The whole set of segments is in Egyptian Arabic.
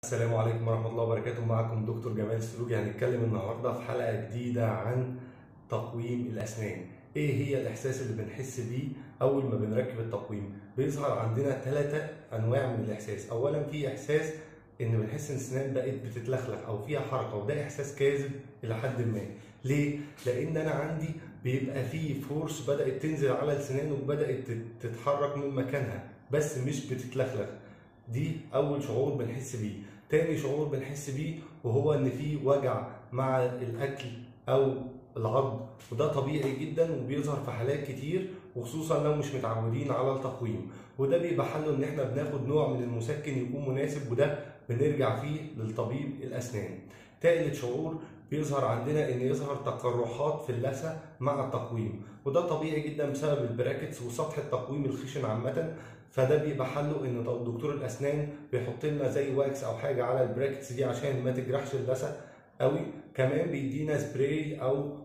السلام عليكم ورحمة الله وبركاته معكم دكتور جمال سلوجي هنتكلم النهاردة في حلقة جديدة عن تقويم الأسنان إيه هي الإحساس اللي بنحس بيه أول ما بنركب التقويم بيظهر عندنا ثلاثة أنواع من الإحساس أولا في إحساس إن بنحس إن الأسنان بقت بتتلخلخ أو فيها حركة وده إحساس كاذب إلى حد ما ليه؟ لأن أنا عندي بيبقى فيه فورس بدأت تنزل على السنان وبدأت تتحرك من مكانها بس مش بتتلخلخ دي اول شعور بنحس بيه تاني شعور بنحس بيه وهو ان في وجع مع الاكل او العض وده طبيعي جدا وبيظهر في حالات كتير وخصوصا لو مش متعودين على التقويم وده بيبقى حله ان احنا بناخد نوع من المسكن يكون مناسب وده بنرجع فيه للطبيب الاسنان تالت شعور بيظهر عندنا ان يظهر تقرحات في اللثه مع التقويم وده طبيعي جدا بسبب البراكتس وسطح التقويم الخشن عامه فده بيبقى حله ان دكتور الاسنان بيحط لنا زي واكس او حاجه على البراكتس دي عشان ما تجرحش اللثه قوي كمان بيدينا سبراي او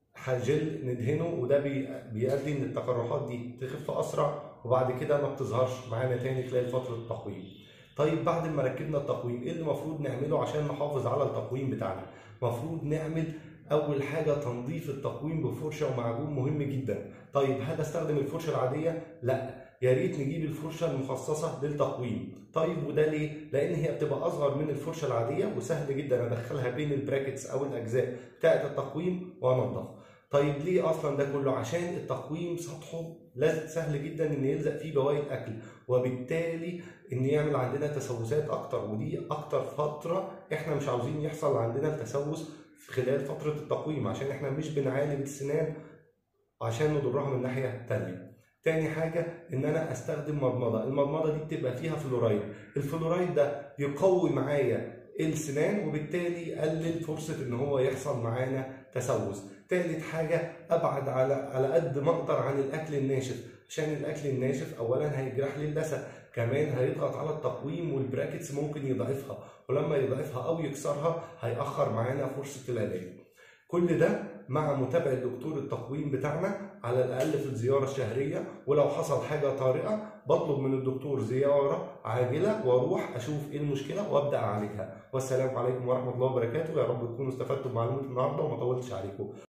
جل ندهنه وده بيؤدي ان التقرحات دي تخف اسرع وبعد كده ما بتظهرش معانا تاني خلال فتره التقويم طيب بعد ما ركبنا التقويم ايه اللي المفروض نعمله عشان نحافظ على التقويم بتاعنا المفروض نعمل اول حاجه تنظيف التقويم بفرشه ومعجون مهم جدا طيب هل استخدم الفرشه العاديه لا يا ريت نجيب الفرشه المخصصه للتقويم طيب وده ليه لان هي بتبقى اصغر من الفرشه العاديه وسهل جدا ادخلها بين البراكتس او الاجزاء بتاعه التقويم وانضف طيب ليه اصلا ده كله عشان التقويم سطحه لازم سهل جدا ان يلزق فيه بواقي اكل وبالتالي ان يعمل عندنا تسوسات اكتر ودي اكتر فتره احنا مش عاوزين يحصل عندنا التسوس خلال فتره التقويم عشان احنا مش بنعالج السنان عشان نضرها من ناحيه تانية تاني حاجة إن أنا أستخدم مضمضة، المضمضة دي بتبقى فيها فلورايد، الفلورايد ده يقوي معايا السنان وبالتالي يقلل فرصة إن هو يحصل معانا تسوس. تالت حاجة أبعد على على قد ما أقدر عن الأكل الناشف، عشان الأكل الناشف أولاً هيجرح لي اللثة، كمان هيضغط على التقويم والبراكتس ممكن يضعفها، ولما يضعفها أو يكسرها هيأخر معانا فرصة العلاج. كل ده مع متابعة دكتور التقويم بتاعنا على الأقل في الزيارة الشهرية ولو حصل حاجة طارئة بطلب من الدكتور زيارة عاجلة وأروح أشوف إيه المشكلة وأبدأ أعالجها والسلام عليكم ورحمة الله وبركاته يا رب تكونوا استفدتوا بمعلومة النهاردة وما طولتش عليكم